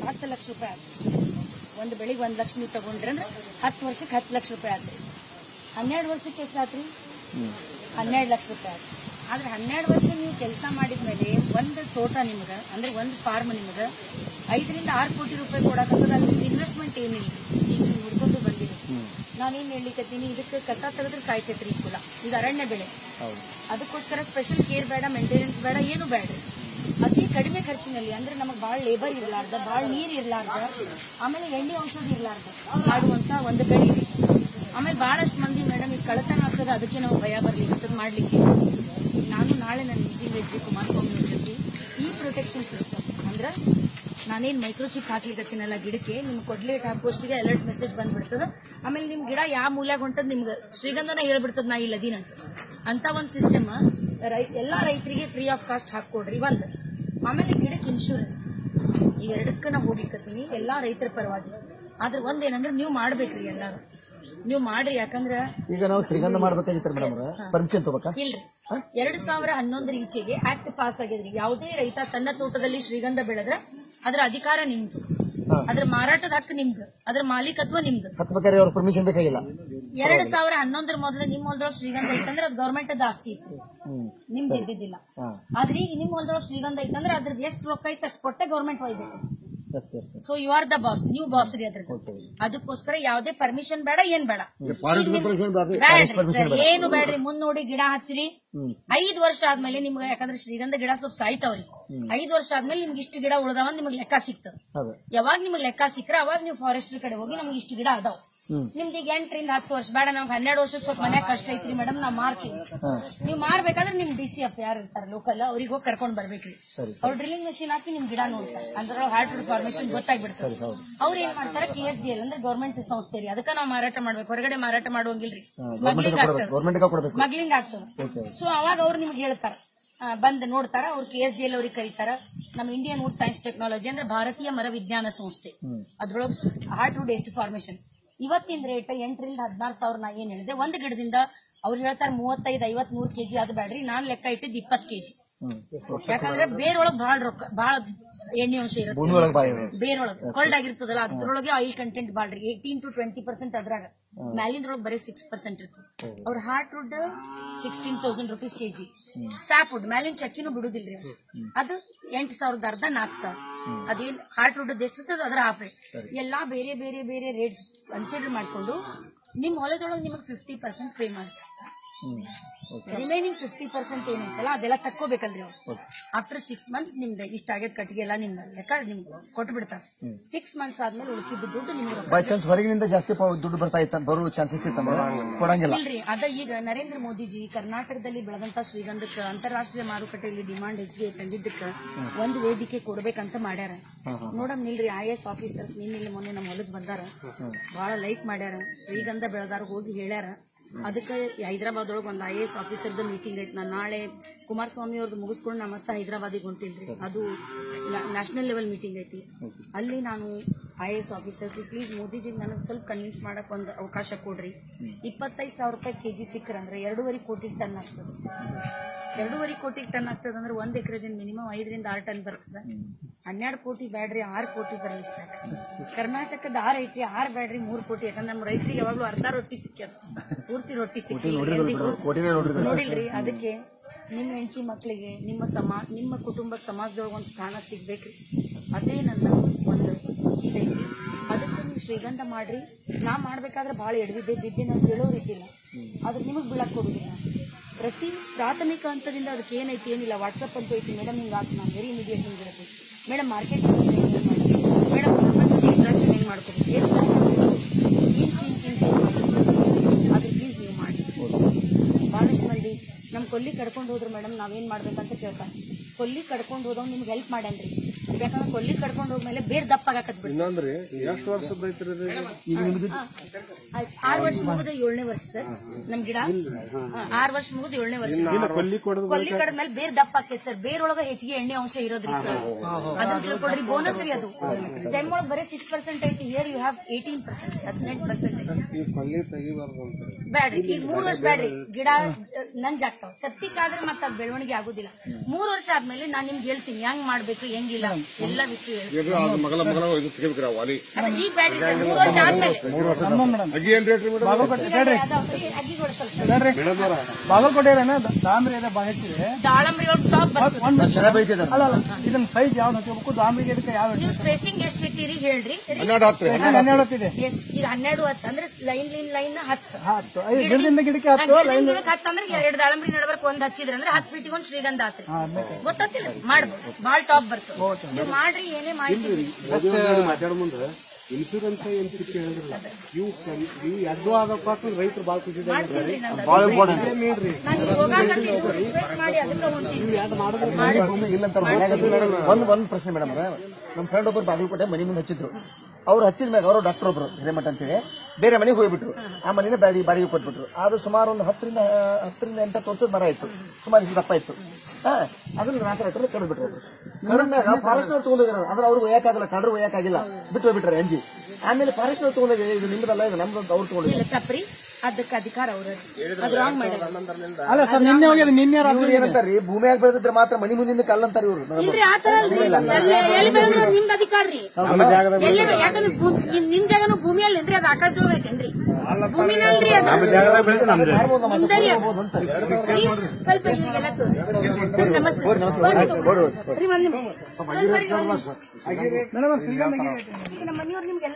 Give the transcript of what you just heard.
ಹತ್ತು ಲಕ್ಷ ರೂಪಾಯಿ ಆಯ್ತು ಒಂದು ಬೆಳಿಗ್ಗೆ ಒಂದು ಲಕ್ಷ ನೀವು ತಗೊಂಡ್ರಿ ಅಂದ್ರೆ ಹತ್ತು ವರ್ಷಕ್ಕೆ ಹತ್ತು ಲಕ್ಷ ರೂಪಾಯಿ ಆತ್ರಿ ಹನ್ನೆರಡು ವರ್ಷಕ್ಕೆ ಎಷ್ಟು ಆತ್ರಿ ಹನ್ನೆರಡು ಲಕ್ಷ ರೂಪಾಯಿ ಆಯ್ತು ಆದ್ರೆ ಹನ್ನೆರಡು ವರ್ಷ ನೀವು ಕೆಲಸ ಮಾಡಿದ್ಮೇಲೆ ಒಂದು ತೋಟ ನಿಮ್ಗೆ ಅಂದ್ರೆ ಒಂದು ಫಾರ್ಮ್ ನಿಮ್ಗೆ ಐದರಿಂದ ಆರು ಕೋಟಿ ರೂಪಾಯಿ ಕೊಡಕತ್ತದ ಅಲ್ಲಿ ಇನ್ವೆಸ್ಟ್ಮೆಂಟ್ ಏನಿಲ್ಲ ಈಗ ನೀವು ಹುಡ್ಕೊಂಡು ಬಂದಿರಿ ನಾನೇನ್ ಹೇಳಲಿಕ್ಕತ್ತೀನಿ ಇದಕ್ಕೆ ಕಸ ತೆಗೆದ್ರೆ ಸಾಯ್ತೈತ್ರಿ ಈ ಕುಲ ಇದು ಅರಣ್ಯ ಬೆಳೆ ಅದಕ್ಕೋಸ್ಕರ ಸ್ಪೆಷಲ್ ಕೇರ್ ಬೇಡ ಮೇಂಟೆನೆನ್ಸ್ ಬೇಡ ಏನು ಬೇಡ ಅತಿ ಕಡಿಮೆ ಖರ್ಚಿನಲ್ಲಿ ಅಂದ್ರೆ ನಮಗೆ ಭಾಳ ಲೇಬರ್ ಇರಲಾರ್ದ ಭಾಳ ನೀರ್ ಇರಲಾರ್ದ ಆಮೇಲೆ ಎಣ್ಣೆ ಔಷಧಿ ಇರಲಾರ್ದ ಮಾಡುವಂತ ಒಂದು ಬೆಳೆ ಇದು. ಆಮೇಲೆ ಬಹಳಷ್ಟು ಮಂದಿ ಮೇಡಮ್ ಇದು ಕಳತನ ಆಗ್ತದೆ ಅದಕ್ಕೆ ನಾವು ಭಯ ಬರ್ಲಿಕ್ಕೆ ಮಾಡ್ಲಿಕ್ಕೆ ನಾನು ನಾಳೆ ನನ್ನ ಮೀಟಿಂಗ್ ಇದ್ವಿ ಕುಮಾರಸ್ವಾಮಿ ಅವ್ರ ಜೊತೆ ಈ ಪ್ರೊಟೆಕ್ಷನ್ ಸಿಸ್ಟಮ್ ಅಂದ್ರೆ ನಾನೇನ್ ಮೈಕ್ರೋಚಿಪ್ ಹಾಕ್ಲಿಕತ್ತೀನಲ್ಲ ಗಿಡಕ್ಕೆ ನಿಮ್ಗೆ ಕೊಡ್ಲೇಟ್ ಹಾಕುವಷ್ಟಿಗೆ ಅಲರ್ಟ್ ಮೆಸೇಜ್ ಬಂದ್ಬಿಡ್ತದ ಆಮೇಲೆ ನಿಮ್ ಗಿಡ ಯಾವ ಮೂಲ್ಯಾಗ ಹೊಂಟದ್ ನಿಮ್ಗೆ ಶ್ರೀಗಂಧನ ಹೇಳ್ಬಿಡ್ತದ ನಾ ಇಲ್ಲದೀನ ಅಂತ ಅಂತ ಒಂದು ಸಿಸ್ಟಮ್ ಎಲ್ಲಾ ರೈತರಿಗೆ ಫ್ರೀ ಆಫ್ ಕಾಸ್ಟ್ ಹಾಕೊಡ್ರಿ ಒಂದ್ ಆಮೇಲೆ ಗಿಡಕ್ಕೆ ಇನ್ಶೂರೆನ್ಸ್ ಇವೆರಡಕ್ಕೆ ನಾ ಹೋಗ್ಲಿಕತ್ತೀನಿ ಎಲ್ಲಾ ರೈತರ ಪರವಾಗಿ ಆದ್ರೆ ಒಂದೇನಂದ್ರೆ ನೀವು ಮಾಡ್ಬೇಕ್ರಿ ಎಲ್ಲಾರು ನೀವು ಮಾಡ್ರಿ ಯಾಕಂದ್ರ ಈಗ ನಾವು ಶ್ರೀಗಂಧ ಮಾಡ್ಬೇಕಾಗಿತ್ತು ಮೇಡಮ್ ಪರ್ಮಿಷನ್ ತಗೋಬೇಕಾ ಇಲ್ರಿ ಎರಡ್ ಸಾವಿರ ಹನ್ನೊಂದರ ಈಚೆಗೆ ಆಕ್ಟ್ ಪಾಸ್ ಆಗಿದ್ರಿ ಯಾವುದೇ ರೈತ ತನ್ನ ತೋಟದಲ್ಲಿ ಶ್ರೀಗಂಧ ಬೆಳೆದ್ರೆ ಅದರ ಅಧಿಕಾರ ನಿಮ್ದು ಹಾ. ಅದ್ರ ಮಾರಾಟದ ಹಕ್ಕು ನಿಮ್ದು ಅದ್ರ ಮಾಲೀಕತ್ವ ನಿಮ್ದು ಹಚ್ಬೇಕಾದ್ರೆ ಅವ್ರ ಪರ್ಮಿಷನ್ ಬೇಕಾಗಿಲ್ಲ ಎರಡ್ ಸಾವಿರ ಹನ್ನೊಂದರ ಮೊದಲು ನಿಮ್ ಹೊಲದೊಳಗೆ ಶ್ರೀಗಂಧ ಇತ್ತಂದ್ರೆ ಅದು ಗೌರ್ಮೆಂಟ್ ಆಸ್ತಿ ಇತ್ತು ಹ್ಮ್ ನಿಮ್ದು ಇದ್ದಿದ್ದಿಲ್ಲ ಹಾ ಆದ್ರೆ ಈಗ ನಿಮ್ ಹೊಲದೊಳಗೆ ಶ್ರೀಗಂಧ ಇತ್ತಂದ್ರೆ ಅದ್ರದ್ದು ಎಷ್ಟು ರೊಕ್ಕ ಐತೆ ಅಷ್ಟು ಕೊಟ್ಟೆ ಗೌರ್ಮೆಂಟ್ ಒಯ್ಬೇಕು yes yes so you are the boss ನೀವು ಬಾಸ್ ರೀ ಅದ್ರದ್ದು ಅದಕ್ಕೋಸ್ಕರ ಯಾವುದೇ ಪರ್ಮಿಷನ್ ಬೇಡ ಏನ್ ಬೇಡ ಬ್ಯಾಡ್ರಿ ಸರ್ ಏನು ಬೇಡ್ರಿ ಮುಂದ್ ನೋಡಿ ಗಿಡ ಹಚ್ಚ್ರಿ ಐದ್ ವರ್ಷ ಆದ್ಮೇಲೆ ನಿಮ್ಗೆ ಯಾಕಂದ್ರೆ ಶ್ರೀಗಂಧ ಗಿಡ ಸ್ವಲ್ಪ ಸಾಯ್ತಾವ್ರಿ ಐದ್ ವರ್ಷ ಆದ್ಮೇಲೆ ನಿಮ್ಗೆ ಇಷ್ಟು ಗಿಡ ಉಳ್ದಾವ ನಿಮ್ಗೆ ಲೆಕ್ಕ ಸಿಗ್ತದ ಅದೇ ಯಾವಾಗ ನಿಮ್ಗೆ ಲೆಕ್ಕ ಸಿಕ್ಕ್ರೆ ಅವಾಗ ನೀವು ಫಾರೆಸ್ಟ್ರಿ ಕಡೆ ಹೋಗಿ ನಮ್ಗೆ ಇಷ್ಟು ಗಿಡ ಅದಾವ ಹ್ಮ್. ನಿಮ್ದು ಈಗ ಎಂಟರಿಂದ ಹತ್ತು ವರ್ಷ ಬೇಡ ನಮ್ಗೆ ಹನ್ನೆರಡು ವರ್ಷ ಸ್ವಲ್ಪ ಮನ್ಯಾಗ ಕಷ್ಟ ಐತ್ರಿ ಮೇಡಮ್ ನಾವ್ ಮಾರ್ತೀವಿ ನೀವು ಮಾರ್ಬೇಕಾದ್ರೆ ನಿಮ್ ಡಿ ಸಿ ಎಫ್ ಯಾರು ಇರ್ತಾರೆ ಲೋಕಲ್ ಅವ್ರಿಗೆ ಹೋಗಿ ಕರ್ಕೊಂಡ್ ಬರ್ಬೇಕ್ರಿ ಅವ್ರು ಡ್ರಿಲ್ಲಿಂಗ್ ಮಷಿನ್ ಹಾಕಿ ನಿಮ್ ಗಿಡ ನೋಡ್ತಾರೆ ಅದ್ರೊಳಗೆ ಹಾರ್ಟ್ ಫಾರ್ಮೇಶನ್ ಗೊತ್ತಾಗ್ಬಿಡ್ತಾರೆ ಅವ್ರು ಏನ್ ಮಾಡ್ತಾರೆ ಕೆ ಎಸ್ ಡಿ ಎಲ್ ಅಂದ್ರೆ ಗೌರ್ಮೆಂಟ್ ಸಂಸ್ಥೆ ರೀ ಅದಕ್ಕೆ ನಾವು ಮಾರಾಟ ಮಾಡ್ಬೇಕು ಹೊರಗಡೆ ಮಾರಾಟ ಮಾಡುವಂಗಿಲ್ರಿ ಸ್ಮಗ್ಲಿಂಗ್ ಆಗ್ತದೆ ಗೌರ್ಮೆಂಟ್ಗೆ ಕೊಡ್ಬೇಕು ಸ್ಮಗ್ಲಿಂಗ್ ಆಗ್ತದೆ ಸೊ ಅವಾಗ ಅವ್ರು ನಿಮ್ಗೆ ಹೇಳ್ತಾರ ಆ, ಬಂದ್ ನೋಡ್ತಾರ ಅವ್ರು ಕೆ ಎಸ್ ಡಿ ಎಲ್ ಅವ್ರಿಗೆ ಕರೀತಾರ ನಮ್ಮ ಇಂಡಿಯನ್ ವುಡ್ ಸೈನ್ಸ್ ಟೆಕ್ನಾಲಜಿ ಅಂದ್ರೆ ಭಾರತೀಯ ಮರ ವಿಜ್ಞಾನ ಸಂಸ್ಥೆ ಅದ್ರೊಳಗೆ ಹಾರ್ಟ್ ವುಡ್ ಎಷ್ಟು ಫಾರ್ಮೇಶನ್ ಇವತ್ತಿನ ರೇಟ್ ಎಂಟರಿಂದ ಹದಿನಾರು ಸಾವಿರ ನಾ ಏನ್ ಹೇಳಿದೆ ಒಂದ್ ಗಿಡದಿಂದ ಅವ್ರು ಹೇಳ್ತಾರೆ ಮೂವತ್ತೈದು ಐವತ್ ನೂರ್ ಕೆಜಿ ಅದು ಬೇಡ್ರಿ ನಾನ್ ಲೆಕ್ಕ ಇಟ್ಟಿದ್ದು ಇಪ್ಪತ್ ಕೆಜಿ ಯಾಕಂದ್ರೆ ಬೇರೊಳಗ್ ಬಹಳ ರೊಕ್ಕ ಬಹಳ ಎಣ್ಣೆ ಅಂಶ ಇರುತ್ತೆ ಭೂಮಿ ಒಳಗೆ ಬಾಯಿ ಬೇರೊಳಗೆ ಕೋಲ್ಡ್ ಆಗಿರ್ತದಲ್ಲ ಅದ್ರೊಳಗೆ ಆಯಿಲ್ ಕಂಟೆಂಟ್ ಬಾಳ್ರಿ ಏಯ್ಟೀನ್ ಟು ಟ್ವೆಂಟಿ ಪರ್ಸೆಂಟ್ ಅದ್ರಾಗ ಮ್ಯಾಲಿಂದ್ರೊಳಗೆ ಬರೀ ಸಿಕ್ಸ್ ಪರ್ಸೆಂಟ್ ಇರ್ತದೆ ಅವ್ರ heartwood sixteen thousand rupees KG sapwood ಮ್ಯಾಲಿನ ಚಕ್ಕಿನೂ ಬಿಡುದಿಲ್ರಿ ಅದು. ಅದು ಎಂಟು ಸಾವಿರದ ಅರ್ಧ ನಾಲ್ಕು ಸಾವಿರ ಅದೇನ್ ಹಾರ್ಟ್ ವುಡ್ ಎಷ್ಟು ಇರ್ತದೆ ಅದ್ರ ಹಾಫ್ ರೇಟ್ ಎಲ್ಲಾ ಬೇರೆ ಬೇರೆ ಬೇರೆ ರೇಟ್ಸ್ ಕನ್ಸಿಡರ್ ಮಾಡ್ಕೊಂಡು ನಿಮ್ ಹೊಲದೊಳಗೆ ನಿಮಗೆ ಫಿಫ್ಟಿ ಪರ್ಸೆಂಟ್ ಪೇ ಮಾಡ್ತಾರೆ ರಿಮೈನಿಂಗ್ ಫಿಫ್ಟಿ ಪರ್ಸೆಂಟ್ ಏನೈತಲ್ಲ ಅದೆಲ್ಲ ತಕ್ಕೋಬೇಕಲ್ರಿ ಅವ್ರು ಆಫ್ಟರ್ ಸಿಕ್ಸ್ ಮಂತ್ಸ್ ನಿಮ್ದು ಇಷ್ಟ ಆಗೈತ್ ಕಟ್ಟಿಗೆ ಎಲ್ಲ ನಿಮ್ದು ಲೆಕ್ಕ ನಿಮ್ಗೆ ಕೊಟ್ಟು ಬಿಡ್ತಾರೆ ಸಿಕ್ಸ್ ಮಂತ್ಸ್ ಆದ್ಮೇಲೆ ಉಳ್ಕಿದ್ದು ದುಡ್ಡು ನಿಮ್ಗೆ ರೊಕ್ಕ ಬೈ ಚಾನ್ಸ್ ಹೊರಗಿನಿಂದ ಜಾಸ್ತಿ ಪ- ದುಡ್ಡು ಬರ್ತಾ ಇತ್ತ ಬರೋ ಚಾನ್ಸಸ್ ಇತ್ತಂದ್ರೆ ಕೊಡಂಗಿಲ್ಲ ಇಲ್ರಿ ಅದ ಈಗ ನರೇಂದ್ರ ಮೋದಿಜಿ ಕರ್ನಾಟಕದಲ್ಲಿ ಬೆಳೆದಂತ ಶ್ರೀಗಂಧಕ್ಕೆ ಅಂತಾರಾಷ್ಟ್ರೀಯ ಮಾರುಕಟ್ಟೆಯಲ್ಲಿ ಡಿಮಾಂಡ್ ಹೆಚ್ಚಿಗೆ ತಂದಿದ್ದಕ್ಕೆ ಒಂದು ವೇದಿಕೆ ಕೊಡ್ಬೇಕಂತ ಮಾಡ್ಯಾರ ನೋಡಮ್ ನಿಲ್ರಿ ಐ ಎಸ್ ಆಫೀಸರ್ಸ್ ನಿನ್ನೆ ಮೊನ್ನೆ ನಮ್ಮ ಹೊಲಕ್ ಬಂದಾರ ಬಹಳ ಲೈಕ್ ಮಾಡ್ಯಾರ ಶ್ರೀಗಂಧ ಬೆಳೆದಾರ ಹೋಗಿ ಹೇಳ್ಯಾರ ಅದಕ್ಕೆ ಹೈದರಾಬಾದ್ ಒಳಗೆ ಒಂದು ಐ ಎಸ್ ಆಫೀಸರ್ದ ಮೀಟಿಂಗ್ ಐತಿ ನಾನು ನಾಳೆ ಕುಮಾರಸ್ವಾಮಿ ಅವ್ರದ್ದು ಮುಗಿಸ್ಕೊಂಡು ನಾ ಮತ್ತೆ ಹೈದರಾಬಾದಿಗೆ ಹೊಂಟಿಲ್ರಿ ಅದು ನ್ಯಾಷನಲ್ ಲೆವೆಲ್ ಮೀಟಿಂಗ್ ಐತಿ ಅಲ್ಲಿ ನಾನು ಐ ಎಸ್ ಆಫೀಸರ್ಸ್ ಪ್ಲೀಸ್ ಮೋದಿಜಿಗೆ ನನಗೆ ಸ್ವಲ್ಪ ಕನ್ವಿನ್ಸ್ ಮಾಡಕ್ ಒಂದು ಅವಕಾಶ ಕೊಡ್ರಿ ಇಪ್ಪತ್ತೈದು ಸಾವಿರ ರೂಪಾಯಿ ಕೆಜಿ ಸಿಕ್ಕರಂದ್ರೆ ಎರಡೂವರೆ ಕೋಟಿ ಟನ್ ಆಗ್ತದೆ ಎರಡೂವರೆ ಕೋಟಿ ಟನ್ ಆಗ್ತದೆ ಅಂದ್ರೆ ಒಂದ್ ಎಕರೆದಿಂದ ಮಿನಿಮಮ್ ಐದರಿಂದ ಆರು ಟನ್ ಬರ್ತದೆ ಹನ್ನೆರಡು ಕೋಟಿ ಬ್ಯಾಡ್ರಿ ಆರು ಕೋಟಿ ಬರಲಿ ಸಾಕು ಕರ್ನಾಟಕದ ಆರು ಐತಿ ಆರು ಬ್ಯಾಡ್ರಿ ಮೂರು ಕೋಟಿ ಯಾಕಂದ್ರೆ ನಮ್ಮ ರೈತರಿಗೆ ಯಾವಾಗ್ಲೂ ಅರ್ಧ ರೊಟ್ಟಿ ಸಿಕ್ಕ್ಯದ ಪೂರ್ತಿ ರೊಟ್ಟಿ ಸಿಕ್ಕಿಲ್ಲ ಕೋಟಿನೇ ನೋಡ್ರಿ ನೋಡಿಲ್ರಿ ಅದಕ್ಕೆ ನಿಮ್ಮ ಹೆಂಡತಿ ಮಕ್ಕಳಿಗೆ ನಿಮ್ಮ ಸಮಾ ನಿಮ್ಮ ಕುಟುಂಬದ ಸಮಾಜದೊಳಗೆ ಒಂದು ಸ್ಥಾನ ಸಿಗ್ಬೇಕ್ರಿ ಅದೇ ನನ್ನ ಒಂದು ಇದೈತಿ ಅದಕ್ಕೆ ನೀವು ಶ್ರೀಗಂಧ ಮಾಡ್ರಿ ನಾ ಮಾಡ್ಬೇಕಾದ್ರೆ ಭಾಳ ಎಡವಿದ್ದೆ ಬಿದ್ದೆ ನಾವು ಕೇಳೋ ರೀತಿ ಇಲ್ಲ ಅದ್ರ ನಿಮಗೆ ಬೀಳಕ್ ಕೊಡುದಿಲ್ಲ ಪ್ರತಿ ಪ್ರಾಥಮಿಕ ಹಂತದಿಂದ ಅದಕ್ಕೆ ಏನೈತಿ ಏನಿಲ್ಲ ವಾಟ್ಸಪ್ ಅಂತ ಐತಿ ಮೇಡಮ್ ಹಿಂಗೆ ಆತು ನಾನು ವೆರಿ ಇಮಿಡಿಯೇಟ್ ನಿಮ್ಗೆ ಹೇಳ್ತೀನಿ ಮೇಡಮ್ ಮಾರ್ಕೆಟ್ ಮೇಡಮ್ ಇಂಟ್ರಾಕ್ಷನ್ ಹೆಂಗೆ ಮಾಡ್ಕೋಬೇಕು ಏನು ಇಂಚ್ ಇಂಚ್ ಇಂಚ್ ಅದ್ರ ಪ್ಲೀಸ್ ನೀವು ಮಾಡಿ ಬಹಳಷ್ಟು ಮಂದಿ ನಮ್ಮ ಕೊಲ್ಲಿ ಕಡ್ಕೊಂಡು ಹೋದ್ರು ಮೇಡಮ್ ನಾವೇನ್ ಮಾಡ್ಬೇಕಂತ ಕೇಳ್ತಾರೆ ಕೊಲ್ಲಿ ಕಡ್ಕೊಂಡು ಹೋದವ್ ನಿಮ್ಗೆ ಹೆಲ್ಪ್ ಮಾಡೇನ್ರಿ ಯಾಕಂದ್ರೆ ಕೊಲ್ಲಿ ಕಡ್ಕೊಂಡು ಹೋದ್ಮೇಲೆ ಬೇರೆ ದಪ್ಪ ಆಗಕತ್ ಬಿಡ್ರಿ ಇನ್ನೊಂದ್ರಿ ಎಷ್ಟು ವರ್ಷದ ಐತ್ರಿ ಇದು? ಈಗ ನಿಮ್ದು ಆರು ವರ್ಷ ಮುಗಿದ ಏಳನೇ ವರ್ಷ ಸರ್ ನಮ್ ಗಿಡ ಆರು ವರ್ಷ ಮುಗಿದ ಏಳನೇ ವರ್ಷ ಕೊಲ್ಲಿ ಕೊಡೋದು ಕೊಲ್ಲಿ ಕಡದ್ಮೇಲೆ ಬೇರೆ ದಪ್ಪ ಆಕೈತಿ ಸರ್ ಬೇರೊಳಗ ಹೆಚ್ಚಿಗೆ ಎಣ್ಣೆ ಅಂಶ ಇರೋದ್ರಿ ಸರ್ ಅದನ್ನ ತಿಳ್ಕೊಡ್ರಿ ಬೋನಸ್ ರೀ ಅದು ಸ್ಟೆಮ್ ಒಳಗೆ ಬರೀ ಸಿಕ್ಸ್ ಪರ್ಸೆಂಟ್ ಐತಿ year you have eighteen percent ಹದಿನೆಂಟು ಪರ್ಸೆಂಟ್ ಈ ಕೊಲ್ಲಿ ತೆಗಿಬಾರ್ದು ಅಂತಾರೆ ಬ್ಯಾಡ್ರಿ ಈಗ ಮೂರ್ ವರ್ಷ ಬ್ಯಾಡ್ರಿ ಗಿಡ ನಂಜಾಗ್ತಾವ ಸೆಪ್ಟಿಕ್ ಆದ್ರೆ ಮತ್ತೆ ಅದ್ ಬೆಳವಣಿಗೆ ಆಗುದಿಲ್ಲ ಮೂರ್ ವರ್ಷ ಆದ್ಮೇಲೆ ನಾನ್ ನಿಮ್ಗೆ ಹೇಳ್ತೀನಿ ಹೆಂಗ್ ಮಾಡ್ಬೇಕು ಹೆಂಗಿಲ್ಲ ಎಲ್ಲ ವಿಷ್ಟು ಹೇಳ್ತೀನಿ ಇದು ಅದು ಮಗಲ ಮಗಲ ಇದು ತೆಗಿಬೇಕ್ರಿ ಅವು ಅಲಿ ಅದ ಈಗ ಬ್ಯಾಡ್ರಿ ಸರ್ ಮೂರ್ ವರ್ಷ ಆದ್ಮೇಲೆ ಅಗಿ ಏನ್ ರೇಟ್ ರೀ ಮೇಡಮ್ ಈಗ ಅದಾವ್ರಿ, ಅಗ್ಗಿಗಳು ಸ್ವಲ್ಪ ಬಾಗಲಕೋಟೆ ದಾಮ್ರಿ ಇದೆ ಬಾ ಹೆಚ್ಚಿದೆ ದಾಳಂಬ್ರಿ ಒಳಗ್ ಟಾಪ್ ಬರ್ತದೆ ಒಂದ್ ಚೆನ್ನಾಗಿ ಬೆಳಿತಿದ್ದಾರೆ ಅಲ್ಲ ಅಲ್ಲ ಇದನ್ನ ಸೈಜ್ ಯಾವ್ದು ಹಚ್ಚಬೇಕು ದಾಮ್ರಿಗೆ ಇದಕ್ಕೆ ಯಾವ ನೀವು ಸ್ಪೇಸಿಂಗ್ ಎಷ್ಟ್ ಇಟ್ಟಿರಿ ಹೇಳ್ರಿ ಹನ್ನೆರಡು ಹತ್ತು ರೀ ಹನ್ನೆರಡು ಹೊತ್ತಿದೆ ಎಸ್ ಈಗ ಹನ್ನೆರಡು ಹತ್ತು ಅಂದ್ರೆ ಲೈನ್ ಲೈನ್ ಲೈನ್ ಹತ್ತು ಹತ್ತು ಐದು ಗಿಡದಿಂದ ಗಿಡಕ್ಕೆ ಹತ್ತು ಗಿಡದಿಂದ ಗಿಡಕ್ಕೆ ಹತ್ತು ಅಂದ್ರೆ ಎರಡು ದಾಳಂಬ್ರಿ ನಡಬರ್ಕ್ ಒಂದ್ ಹಚ್ಚಿದ್ರೆ ಅಂದ್ರೆ ಹತ್ತು ಫೀಟಿಗೆ ಒಂದ್ ಶ್ರೀಗಂಧ ಆತ್ರಿ ಗೊತ್ತಾಗ್ತಿಲ್ಲ ಮಾಡ್ಬೋದು ಬಾಳ್ ಟಾಪ್ ಬರ್ತದೆ ನೀವು ಮಾಡ್ರಿ ಏನೇ ಮಾಹಿತಿ ಮಾತಾಡೋ ಮುಂದೆ ಇನ್ಶೂರೆನ್ಸ್ ಏನ್ ಸಿಕ್ಕಿ ಹೇಳಿದ್ರಲ್ಲ ಇವು ಕನ್- ಇವು ಎದ್ದು ಆಗಪ್ಪ ಅಂತಂದ್ರೆ ರೈತರು ಬಾಳ ಖುಷಿ ಮಾಡ್ತೀವಿ ನಂದು. ಭಾಳ ಇಂಪಾರ್ಟೆಂಟ್ ನಾನು ಈಗ ಹೋಗಾಕತ್ತೀನಿ, request ಮಾಡಿ ಅದಕ್ಕೆ ಹೊಂಟೀನಿ. ಮಾಡಿ. ಇಲ್ಲಂತ ಒಂದ್ ಒಂದ್ ಪ್ರಶ್ನೆ ಮೇಡಮ್ ನಮ್ಮ ಫ್ರೆಂಡ್ ಒಬ್ಬರು ಬಾಗಲಕೋಟೆ ಮನಿ ಮುಂದೆ ಹಚ್ಚಿದ್ರು ಅವ್ರು ಹಚ್ಚಿದ ಮ್ಯಾಗ ಅವರು ಡಾಕ್ಟರ್ ಒಬ್ರು ಹಿರೇಮಠ ಅಂತೇಳಿ ಬೇರೆ ಮನೆಗೆ ಹೋಗ್ಬಿಟ್ರು ಆ ಮನಿನ ಬಾಡಿ ಬಾಡಿಗೆ ಕೊಟ್ಬಿಟ್ರು ಅದು ಸುಮಾರು ಒಂದು ಹತ್ತರಿಂದ ಆ, ಹತ್ತರಿಂದ ಎಂಟತ್ತು ವರ್ಷದ ಮರ ಇತ್ತು ಸುಮಾರು ಇಷ್ಟು ದಪ್ಪ ಇತ್ತು ಹಾ ಅದನ್ನ ನಾಲ್ಕು ಎಕರೆ ಕಡಿದು ಬಿಟ್ರು ಕಡಿದ್ಮ್ಯಾಗ ಫಾರೆಸ್ಟ್ ಅವ್ರು ತಗೊಂಡೋಗಿರೋ ಅಂದ್ರೆ ಅವ್ರಿಗೆ ಒಯ್ಯಕ್ಕಾಗಲ್ಲ ಕಡ್ರು ಒಯ್ಯಕ್ಕಾಗಿಲ್ಲ ಬಿಟ್ಟು ಹೋಗ್ಬಿಟ್ರೆ ಅಂಜಿ ಆಮೇಲೆ ಫಾರೆಸ್ಟ್ ಅವ್ರು ತಗೊಂಡೋಗಿ ಇದು ನಿಮ್ದಲ್ಲ ಇದು ನಮ್ದು ಅಂತ ಅವ್ರು ತಗೊಂಡಿಲ್ಲ ಇಲ್ಲ ತಪ್ಪ್ರಿ ಅದಕ್ಕೆ ಅಧಿಕಾರ ಅವ್ರ ಅದು ರಾಂಗ್ ಮಾಡ್ಯಾರ ಅಲ್ಲ ಸರ್ ನಿನ್ನೆ ಹೋಗ್ಯದ ನಿನ್ನೆ ಇವ್ರು ಏನಂತಾರ್ರಿ ಭೂಮಿಯಾಗ ಬೆಳೆದಿದ್ರೆ ಮಾತ್ರ ಮನಿ ಮುಂದಿನ ಕಲ್ಲಂತಾರೆ ಇವ್ರು ಇಲ್ರಿ ಆತರ ಅಲ್ರಿ ಎಲ್ಲಿ ಎಲ್ಲಿ ಬೆಳೆದ್ರು ಅದ್ ನಿಮ್ದು ಅಧಿಕಾರ ರೀ ಎಲ್ಲಿ ಬೆ- ಯಾಕಂದ್ರೆ ಭೂ- ನಿಮ್- ನಿಮ್ ಜಾಗನು ಭೂಮಿಯಲ್ಲಿ ಇಲ್ರಿ ಅದು ಆಕಾಶದೊಳಗ ಐತೇನ್ರಿ ಭೂಮಿನಲ್ರಿ ಅದು ನಿಮ್ದರಿ ಅದು. ಈ ಸ್ವಲ್ಪ ಇವ್ರಿಗೆಲ್ಲ ತೋರಿಸಿ ಸರ್ ನಮಸ್ತೆ ಬಸ್ ತಗೊಳ್ಳಿ. ರೀ, ಒಂದ್ ನಿಮಿಷ. ಸ್ವಲ್ಪ ಇವ್ರಿಗೆ ಒಂದ್ ನಿಮಿಷ. ಮೇಡಮ್ ಶ್ರೀಗಂಧ ಗಿಡ ಈಗ ನಮ್ಮ ಮನೆಯವ್ರು ನಿಮ್ಗೆಲ್ಲ